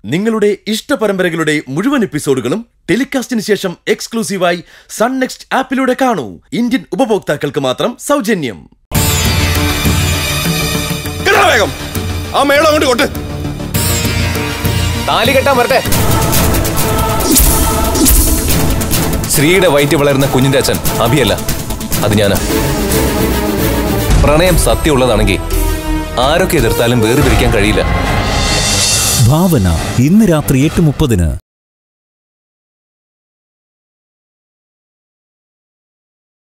നിങ്ങളുടെ ഇഷ്ട പരമ്പരകളുടെ മുഴുവൻ എപ്പിസോഡുകളും ടെലികാസ്റ്റിന് ശേഷം എക്സ്ക്ലൂസീവായി സൺ നെക്സ്റ്റ് ആപ്പിലൂടെ കാണൂ ഇന്ത്യൻ ഉപഭോക്താക്കൾക്ക് മാത്രം സൗജന്യം കേട്ടോ വേഗം ആ മേളം അങ്ങോട്ട് കൊട്ട് താലി കെട്ടാൻ വരട്ടെ ശ്രീയുടെ വയറ്റിൽ വളരുന്ന കുഞ്ഞിന്റെ അച്ഛൻ അഭിയല്ല അത് ഞാനാ പ്രണയം സത്യമുള്ളതാണെങ്കിൽ ആരൊക്കെ എതിർത്താലും വേർപിരിക്കാൻ കഴിയില്ല ഭാവന ഇന്ന് രാത്രി എട്ട് മുപ്പതിന്